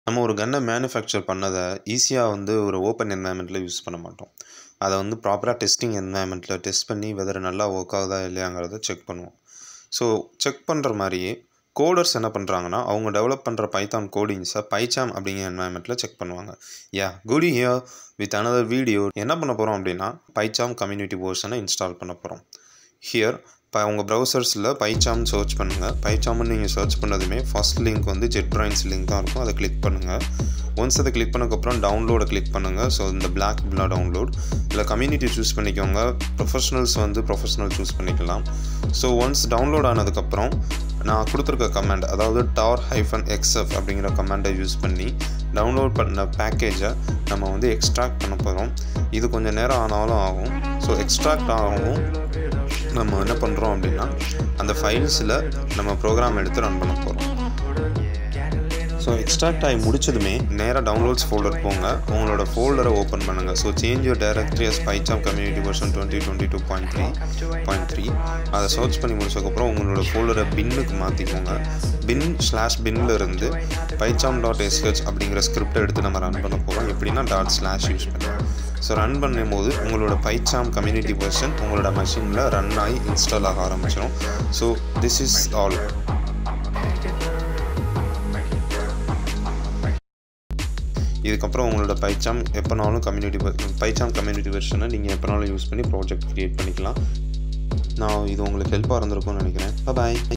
நம்ம ஒரு கன்னை மேனுஃபேக்சர் பண்ணதை ஈஸியாக வந்து ஒரு ஓப்பன் என்வாயன்மெண்ட்டில் யூஸ் பண்ண மாட்டோம் அதை வந்து ப்ராப்பராக டெஸ்டிங் என்வாயன்மெண்ட்டில் டெஸ்ட் பண்ணி வெதர் நல்லா ஒர்க் ஆகுதா இல்லையாங்கிறத செக் பண்ணுவோம் ஸோ செக் பண்ணுற மாதிரியே கோடர்ஸ் என்ன பண்ணுறாங்கன்னா அவங்க டெவலப் பண்ணுற பைத்தான் கோடிங்ஸை பைச்சாம் அப்படிங்கிற என்வாயன்மெண்ட்டில் செக் பண்ணுவாங்க yeah good year with another video என்ன பண்ண போகிறோம் அப்படின்னா பைச்சாம் கம்யூனிட்டி போர்ஷனை இன்ஸ்டால் பண்ண போகிறோம் ஹியர் இப்போ உங்கள் ப்ரௌசர்ஸில் பைச்சாம் சர்ச் பண்ணுங்கள் பைச்சாம்னு நீங்கள் சர்ச் பண்ணதுமே ஃபர்ஸ்ட் லிங்க் வந்து ஜெட் பிரைன்ஸ் லிங்க் தான் இருக்கும் அதை கிளிக் பண்ணுங்கள் ஒன்ஸ் அதை கிளிக் பண்ணக்கப்புறம் டவுன்லோடை கிளிக் பண்ணுங்கள் ஸோ இந்த பிளாக் பில்லா டவுன்லோட் இல்லை கம்யூனிட்டி சூஸ் பண்ணிக்கோங்க ப்ரொஃபஷனல்ஸ் வந்து ப்ரொஃபஷனல் சூஸ் பண்ணிக்கலாம் ஸோ ஒன்ஸ் டவுன்லோட் ஆனதுக்கப்புறம் நான் கொடுத்துருக்க கமெண்ட் அதாவது டார் ஹைஃபன் எக்ஸ்எஃப் அப்படிங்கிற கமெண்டை யூஸ் பண்ணி டவுன்லோட் பண்ண பேக்கேஜை நம்ம வந்து எக்ஸ்ட்ராக்ட் பண்ண போகிறோம் இது கொஞ்சம் நேரம் ஆனாலும் ஆகும் ஸோ எக்ஸ்ட்ராக்ட் ஆகவும் நம்ம என்ன பண்ணுறோம் அப்படின்னா அந்த ஃபைல்ஸில் நம்ம ப்ரோக்ராம் எடுத்து ரன் பண்ண போகிறோம் ஸோ எக்ஸ்ட்ராக்ட் ஆகி முடிச்சதுமே நேராக டவுன்லோட்ஸ் ஃபோல்டர் போங்க உங்களோட ஃபோல்டரை ஓப்பன் பண்ணுங்கள் ஸோ சேஞ்ச் யூர் டேரக்டரி எஸ் PyCharm community version twenty twenty two point three point three அதை சர்ச் பண்ணி முடிச்சதுக்கப்புறம் உங்களோட ஃபோல்டரை பின்னுக்கு மாற்றிக்கோங்க பின் ஸ்லாஷ் பின்னில் இருந்து பைச்சாம் டாட் எஸ்ஹெச் அப்படிங்கிற ஸ்கிரிப்டை எடுத்து நம்ம ரன் பண்ண போகிறோம் எப்படின்னா டாட் ஸ்லாஷ் யூஸ் பண்ணுவோம் ஸோ ரன் பண்ணும்போது உங்களோட பைச்சாம் கம்யூனிட்டி வெர்ஷன் உங்களோட மெஷினில் ரன் ஆகி இன்ஸ்டால் ஆக ஆரம்பிச்சிடும் ஸோ திஸ் இஸ் ஆல் இதுக்கப்புறம் உங்களோட பைச்சாம் எப்போனாலும் கம்யூனிட்டி பைச்சாம் கம்யூனிட்டி வெர்ஷனை நீங்கள் எப்போனாலும் யூஸ் பண்ணி ப்ராஜெக்ட் க்ரியேட் பண்ணிக்கலாம் நான் இது உங்களுக்கு ஹெல்ப்பாக இருந்திருக்கும்னு நினைக்கிறேன் பாய்